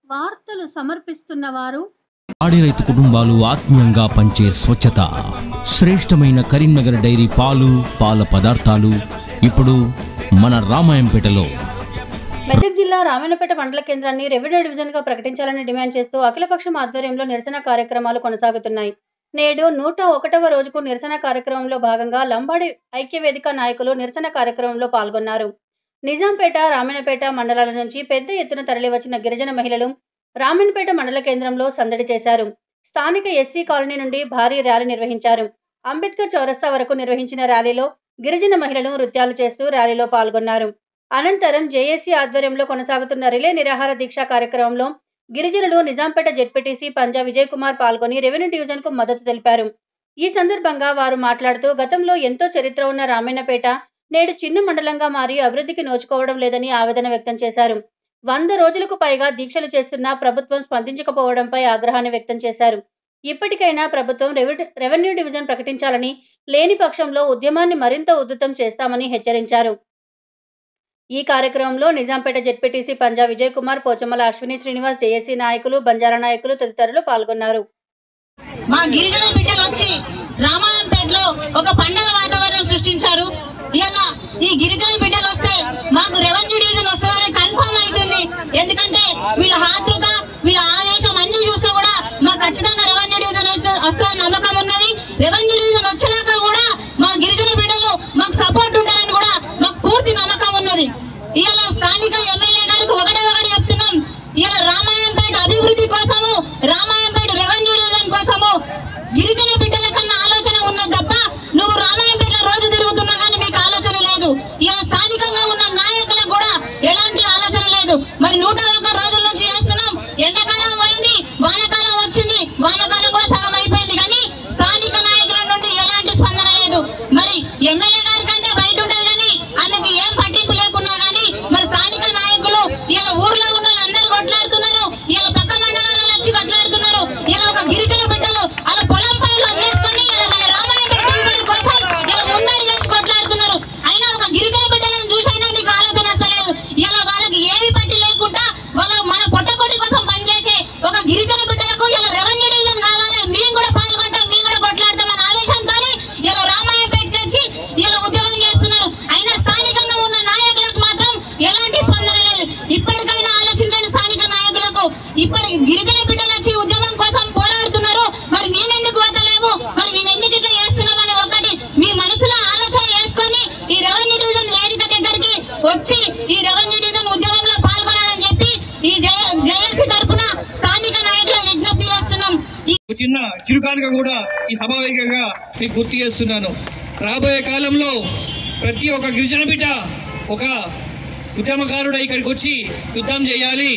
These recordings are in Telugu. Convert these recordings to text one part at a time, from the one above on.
వార్తలు సమర్పిస్తున్న వారు పాడి రైతు కుటుంబాలు ఆత్మీయంగా పంచే స్వచ్ఛత శ్రేష్టమైన కరీంనగర్ డైరీ పాలు పాల పదార్థాలు ఇప్పుడు మన రామాయంపేటలో మెదక్ జిల్లా రామాయణపేట మండల కేంద్రాన్ని రెవెన్యూ డివిజన్ గా ప్రకటించాలని డిమాండ్ చేస్తూ అఖిలపక్షం ఆధ్వర్యంలో నిరసన కార్యక్రమాలు కొనసాగుతున్నాయి నేడు నూట ఒకటవ రోజుకు నిరసన కార్యక్రమంలో భాగంగా లంబాడి ఐక్యవేదిక నాయకులు నిరసన కార్యక్రమంలో పాల్గొన్నారు నిజాంపేట రామాయణపేట మండలాల నుంచి పెద్ద ఎత్తున తరలివచ్చిన గిరిజన మహిళలు రామన్పేట మండల కేంద్రంలో సందడి చేశారు స్థానిక ఎస్సీ కాలనీ నుండి భారీ ర్యాలీ నిర్వహించారు అంబేద్కర్ చౌరస్తా వరకు నిర్వహించిన ర్యాలీలో గిరిజన మహిళలు నృత్యాలు చేస్తూ ర్యాలీలో పాల్గొన్నారు అనంతరం జేఏసీ ఆధ్వర్యంలో కొనసాగుతున్న రిలే నిరాహార దీక్ష కార్యక్రమంలో గిరిజనులు నిజాంపేట జెడ్పీటీసీ పంజా విజయ్ కుమార్ పాల్గొని రెవెన్యూ డివిజన్ కు మద్దతు తెలిపారు ఈ సందర్భంగా వారు మాట్లాడుతూ గతంలో ఎంతో చరిత్ర ఉన్న రామన్నపేట నేడు చిన్న మండలంగా మారి అభివృద్ధికి నోచుకోవడం లేదని ఆవేదన వ్యక్తం చేశారు వంద రోజులకు పైగా దీక్షలు చేస్తున్నా ప్రభుత్వం స్పందించకపోవడంపై ఆగ్రహాన్ని వ్యక్తం చేశారు ఇప్పటికైనా ప్రభుత్వం రెవె- రెవెన్యూ డివిజన్ ప్రకటించాలని లేని పక్షంలో ఉద్యమాన్ని మరింత ఉధృతం చేస్తామని హెచ్చరించారు ఈ కార్యక్రమంలో నిజాంపేట జెడ్పీటీసీ పంజా విజయ్ కుమార్ పోచమ్మల అశ్విని శ్రీనివాస్ జేఏసీ నాయకులు బంజారా నాయకులు తదితరులు పాల్గొన్నారు మా గిరిజన బిడ్డలు వచ్చి రామాయంపేటలో ఒక పండగ వాతావరణం సృష్టించారు ఇలా ఈ గిరిజన బిడ్డలు వస్తే మాకు రెవెన్యూ డివిజన్ వస్తుందని కన్ఫర్మ్ అవుతుంది ఎందుకంటే వీళ్ళ ఆతృత వీళ్ళ ఆవేశం అన్ని చూస్తే కూడా మాకు ఖచ్చితంగా రెవెన్యూ డివిజన్ అయితే వస్తుందని నమ్మకం ఉన్నది రెవెన్యూ డివిజన్ వచ్చినాక కూడా మా గిరిజన బిడ్డలు మాకు సపోర్ట్ ఉండాలని కూడా మాకు పూర్తి నమ్మకం ఉన్నది ఇవాళ స్థానిక ఎమ్మెల్యే గారికి ఒకటే ఒకటి చెప్తున్నాం ఇవాళ రామాయంపేట అభివృద్ధి కోసము రామాయంపేట రెవెన్యూ డివిజన్ కోసము గిరిజన బిడ్డల కన్నా ఆలోచన ఉన్నది తప్ప నువ్వు రామాయంపేట రోజు తిరుగుతున్నా కానీ మీకు ఆలోచన లేదు ఇవాళ స్థానికంగా ఉన్న నాయకులకు కూడా ఎలాంటి ఆలోచన లేదు మరి నూట ఒక్క రోజుల నుంచి చేస్తున్నాం ఎండాకాలం పోయింది వానాకాలం వచ్చింది వానాకాలం కూడా సగం అయిపోయింది కానీ స్థానిక నాయకుల నుండి ఎలాంటి స్పందన లేదు మరి ఎమ్మెల్యే గారి కంటే బయట ఉంటది కానీ ఆమెకి ఏం పట్టింపు లేకున్నా కానీ మరి స్థానిక నాయకులు ఇలా ఊర్లో ఉన్న అందరూ కొట్లాడుతున్నారు ఇలా పక్క మండలాలలో వచ్చి కొట్లాడుతున్నారు ఇలా ఒక గిరిజన బిడ్డలు అలా పొలం పనులు వదిలేసుకొని ఇలా మన రామాయణ డివిజన్ కోసం ఇలా ముందడి చేసి కొట్లాడుతున్నారు అయినా ఒక గిరిజన బిడ్డలను చూసైనా మీకు ఆలోచన వస్తలేదు ఇలా వాళ్ళకి ఏమి పట్టి లేకుండా వాళ్ళ మన పొట్టకొట్టి కోసం పనిచేసే ఒక గిరిజన బిడ్డలకు ఇలా రెవెన్యూ డివిజన్ కావాలి మేము కూడా పాల్గొంటాం మేము కూడా కొట్లాడతాం అనే ఆవేశంతో ఇలా రామాయణపేట తెచ్చి ఇలా ఉద్యమం చేస్తున్నారు అయినా స్థానికంగా ఉన్న నాయకులకు మాత్రం ఎలాంటి స్పందన లేదు ఇప్పటికైనా ఆలోచించండి స్థానిక నాయకులకు ఇప్పటి గిరిజన బిడ్డలు వచ్చి ఉద్యమం కోసం పోరాడుతున్నారు మరి మేమెందుకు వదలేము మరి మేము ఎందుకు ఇట్లా చేస్తున్నాం అనే ఒకటి మీ మనసులో ఆలోచన చేసుకొని ఈ రెవెన్యూ డివిజన్ వేదిక దగ్గరికి వచ్చి ఈ రెవెన్యూ డివిజన్ ఉద్యమంలో పాల్గొనాలని చెప్పి ఈ జయ జేఏసీ తరఫున స్థానిక నాయకులు విజ్ఞప్తి చేస్తున్నాం ఈ ఒక చిన్న చిరుకానుక కూడా ఈ సమావేశంగా మీకు గుర్తు చేస్తున్నాను రాబోయే కాలంలో ప్రతి ఒక్క గిరిజన బిడ్డ ఒక ఉద్యమకారుడు ఇక్కడికి వచ్చి యుద్ధం చేయాలి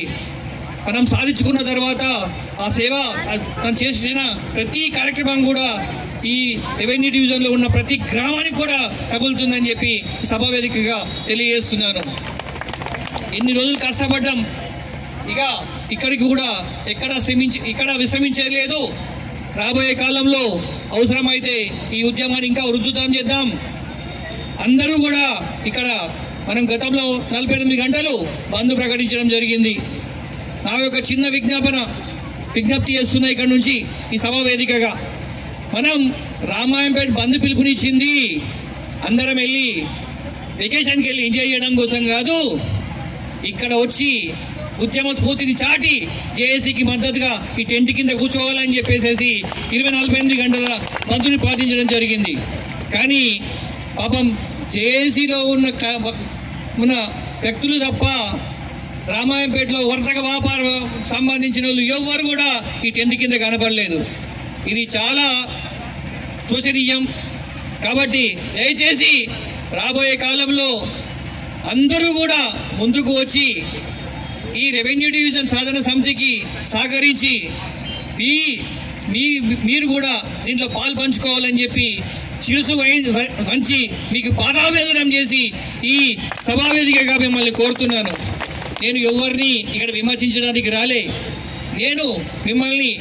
మనం సాధించుకున్న తర్వాత ఆ సేవ ఆ తను చేసిన ప్రతి కార్యక్రమం కూడా ఈ రెవెన్యూ డివిజన్లో ఉన్న ప్రతి గ్రామానికి కూడా తగులుతుందని చెప్పి ఈ సభా వేదికగా తెలియజేస్తున్నాను ఎన్ని రోజులు కష్టపడ్డాం ఇక ఇక్కడికి కూడా ఎక్కడ శ్రమించి ఇక్కడ విశ్రమించేది లేదు రాబోయే కాలంలో అవసరమైతే ఈ ఉద్యమాన్ని ఇంకా ఉధృతం చేద్దాం అందరూ కూడా ఇక్కడ మనం గతంలో నలభై ఎనిమిది గంటలు బంద్ ప్రకటించడం జరిగింది నా యొక్క చిన్న విజ్ఞాపన విజ్ఞప్తి చేస్తున్నా ఇక్కడ నుంచి ఈ సభా వేదికగా మనం రామాయంపేట బంద్ పిలుపునిచ్చింది అందరం వెళ్ళి వెకేషన్కి వెళ్ళి ఎంజాయ్ చేయడం కోసం కాదు ఇక్కడ వచ్చి ఉద్యమ స్ఫూర్తిని చాటి జేఏసీకి మద్దతుగా ఈ టెంట్ కింద కూర్చోవాలని చెప్పేసేసి ఇరవై నలభై ఎనిమిది గంటల బంధుని పాటించడం జరిగింది కానీ పాపం జేఏసీలో ఉన్న క- ఉన్న వ్యక్తులు తప్ప రామాయంపేటలో వర్తక వ్యాపారం సంబంధించిన వాళ్ళు ఎవ్వరు కూడా ఈ టెంట్ కింద కనపడలేదు ఇది చాలా శోచనీయం కాబట్టి దయచేసి రాబోయే కాలంలో అందరూ కూడా ముందుకు వచ్చి ఈ రెవెన్యూ డివిజన్ సాధన సమితికి సహకరించి మీ మీ మీరు కూడా దీంట్లో పాలు పంచుకోవాలని చెప్పి శిరసు వహి- వంచి మీకు పాదావేదనం చేసి ఈ సభావేదికగా మిమ్మల్ని కోరుతున్నాను నేను ఎవరిని ఇక్కడ విమర్శించడానికి రాలే నేను మిమ్మల్ని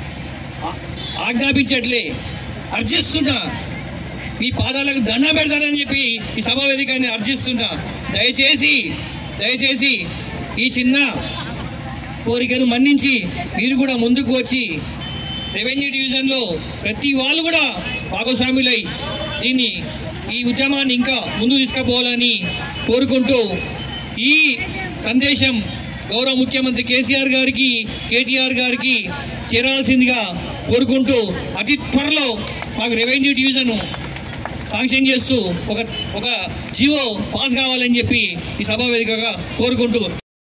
ఆ- ఆజ్ఞాపించట్లే అర్జిస్తున్నా మీ పాదాలకు దండం పెడతానని చెప్పి ఈ సభా వేదికని అర్జిస్తున్నా దయచేసి దయచేసి ఈ చిన్న కోరికను మన్నించి మీరు కూడా ముందుకు వచ్చి రెవెన్యూ డివిజన్లో ప్రతి వాళ్ళు కూడా భాగస్వాములై దీన్ని ఈ ఉద్యమాన్ని ఇంకా ముందు తీసుకుపోవాలని కోరుకుంటూ ఈ సందేశం గౌరవ ముఖ్యమంత్రి కేసీఆర్ గారికి కేటీఆర్ గారికి చేరాల్సిందిగా కోరుకుంటూ అతి త్వరలో మాకు రెవెన్యూ డివిజన్ శాంక్షన్ చేస్తూ ఒక ఒక జీవో పాస్ కావాలని చెప్పి ఈ సభా వేదికగా కోరుకుంటూ